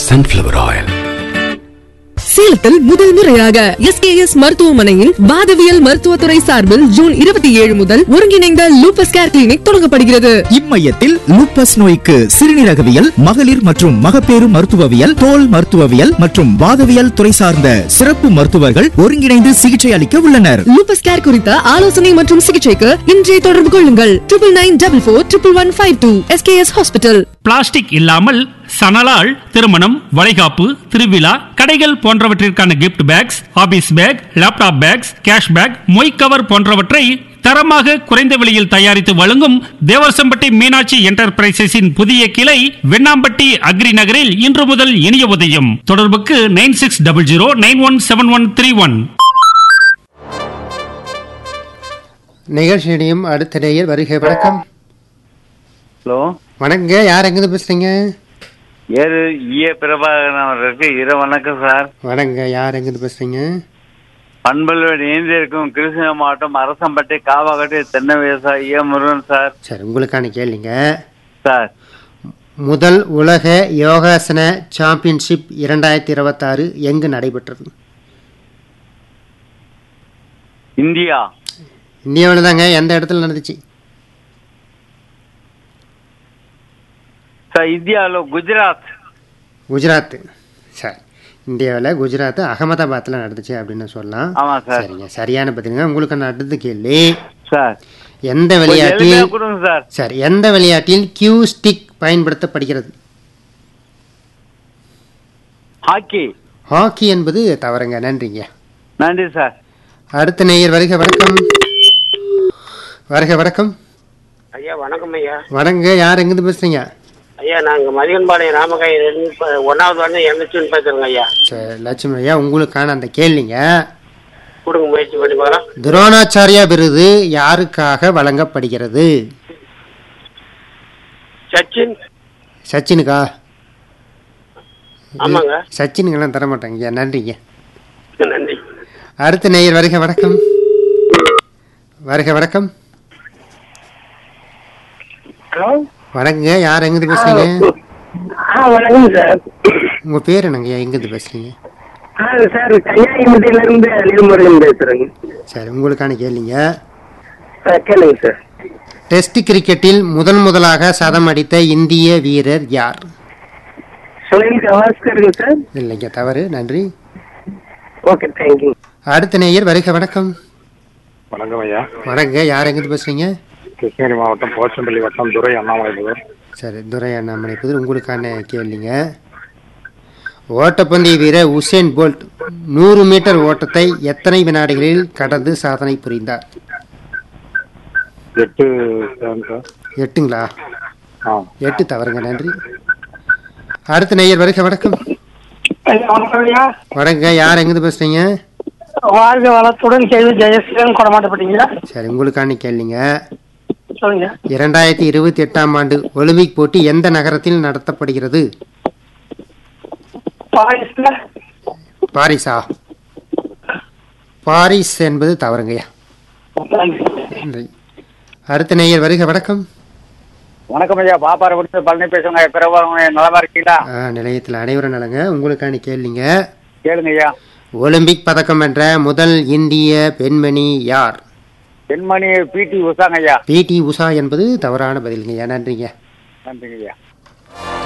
sunflower oil. சேலத்தில் முதல் முறையாக எஸ்கேஎஸ் மருத்துவமனையின் வாதவியல் மருத்துவத்துறை சார்பில் ஜூன் இருபத்தி ஏழு முதல் ஒருங்கிணைந்த லூபஸ் கேர் கிளினிக் தொடங்கப்படுகிறது இம்மையத்தில் லூப்பஸ் நோய்க்கு சிறுநீரகவியல் மகளிர் மற்றும் மகப்பேறு மருத்துவவியல் தோல் மருத்துவவியல் மற்றும் வாதவியல் துறை சார்ந்த சிறப்பு மருத்துவர்கள் ஒருங்கிணைந்து சிகிச்சை அளிக்க உள்ளனர் லூபஸ் கேர் குறித்த ஆலோசனை மற்றும் சிகிச்சைக்கு இன்றே தொடர்பு கொள்ளுங்கள் triple nine double four triple one five two SKS hospital plastic இல்லாமல் சணலால் திருமணம் வளைகாப்பு திருவிழா கடைகள் போன்றவற்றிற்கான gift bags office bag laptop bags cash bag மொய் கவர் போன்றவற்றை தரமாக குறைந்த விலையில் தயாரித்து வழங்கும் தேவசம்பட்டி மீனாட்சி என்டர்பிரைசஸின் புதிய கிளை வெண்ணாம்பட்டி அக்ரி நகரில் இன்று முதல் இனிய உதயம் தொடர்புக்கு nine six double zero nine one seven one three one நிகழ்ச்சியிடையும் அடுத்த நேயர் வருகை வணக்கம் ஹலோ வணக்கங்க யார் எங்கிருந்து பேசுறீங்க ஏறு ஈய பிரபாகரன் அவர்களுக்கு இர வணக்கம் சார் வணக்கங்க யார் எங்கிருந்து பேசுறீங்க பண்பல்வேடு இணைந்திருக்கும் கிருஷ்ணகிரி மாவட்டம் அரசம்பட்டி காவாக்கட்டி தென்னை விவசாயி ஏ முருகன் சார் சரி உங்களுக்கான கேள்விங்க சார் முதல் உலக யோகாசன சாம்பியன்ஷிப் இரண்டாயிரத்தி இருபத்தாறு எங்கு நடைபெற்றது இந்தியா இந்தியாவில் தாங்க எந்த இடத்துல நடந்துச்சு சார் இந்தியாவில் குஜராத் குஜராத் சரி இந்தியாவில் குஜராத் அகமதாபாத்தில் நடந்துச்சு அப்படின்னு சொல்லலாம் ஆமா சார். சரிங்க சரியான பதிலுங்க உங்களுக்கான அடுத்த கேள்வி சார் எந்த கொஞ்சம் விளையாட்டில் எளிமையா கொடுங்க சார் சரி எந்த விளையாட்டில் கியூ ஸ்டிக் பயன்படுத்தப்படுகிறது ஹாக்கி ஹாக்கி என்பது தவறுங்க நன்றிங்க நன்றி சார் அடுத்த நேயர் வருக வணக்கம் வருக வணக்கம் ஐயா வணக்கம் ஐயா வணங்க யார் எங்கிருந்து பேசுறீங்க ஐயா நாங்க மதியன்பாளையம் ராமகாய் ரெண்டு ப- ஒண்ணாவது வந்து எண்ணூச்சுன்னு பேசுறேங்க ஐயா சரி லட்சுமி ஐயா உங்களுக்கான அந்த கேள்விங்க கொடுங்க முயற்சி பண்ணி பார்க்கலாம் துரோணாச்சாரியா விருது யாருக்காக வழங்கப்படுகிறது சச்சின் சச்சினுக்கா ஆமாங்க சச்சினுக்கெல்லாம் தர மாட்டாங்க ஐயா நன்றிங்க நன்றி அடுத்த நேயர் வருக வணக்கம் வருக வணக்கம் ஹலோ வணக்கங்க யார் எங்கிருந்து பேசுறீங்க ஆ வணக்கம் சார் உங்க பேர் என்னங்க ஐயா எங்கிருந்து பேசுறீங்க ஆ சார் கன்னியாகுமரியில இருந்து அலிமுருகன் பேசுறேங்க சரி உங்களுக்கான கேள்விங்க சார் கேளுங்க சார் டெஸ்ட் கிரிக்கெட்டில் முதன் முதலாக சதம் அடித்த இந்திய வீரர் யார் சுனில் கவாஸ்கருங்க சார் இல்லைங்க தவறு நன்றி ஓகே தேங்க்யூ அடுத்த நேயர் வருக வணக்கம் வணக்கம் ஐயா வணங்க யார் எங்கிருந்து பேசுறீங்க கிருஷ்ணகிரி மாவட்டம் போச்சம்பள்ளி வட்டம் துறை அண்ணாமலை புதூர் சரி துரை அண்ணாமலை புதூர் உங்களுக்கான கேள்விங்க ஓட்டப்பந்தய வீரர் உசேன் போல்ட் நூறு மீட்டர் ஓட்டத்தை எத்தனை வினாடிகளில் கடந்து சாதனை புரிந்தார் எட்டு செவன் சார் எட்டுங்களா ஆ எட்டு தவறுங்க நன்றி அடுத்த நேயர் வருக வணக்கம் ஐயா வணக்கம் ஐயா வணங்க யார் எங்கிருந்து பேசுறீங்க வாழ்க வளத்துடன் கேள்வி ஜெயஸ்ரீன் கொடமாட்டப்பட்டீங்களா சரி உங்களுக்கான கேள்விங்க சொல்லுங்க இரண்டாயிரத்தி இருபத்தி எட்டாம் ஆண்டு ஒலிம்பிக் போட்டி எந்த நகரத்தில் நடத்தப்படுகிறது பாரிஸ்ல பாரிஸா பாரிஸ் என்பது தவறுங்கய்யா நன்றி அடுத்த நேயர் வருக வணக்கம் வணக்கம் ஐயா பாப்பாரை கொடுத்து பழனி பேசுங்க பிரபாகரன் நலமா இருக்கீங்களா ஆ, நிலையத்தில் அனைவரும் நலங்க உங்களுக்கான கேள்விங்க கேளுங்க ஐயா ஒலிம்பிக் பதக்கம் வென்ற முதல் இந்திய பெண்மணி யார் பெண்மணி பிடி உஷாங்க ஐயா பிடி உஷா என்பது தவறான பதிலுங்கய்யா நன்றிங்க நன்றிங்க ஐயா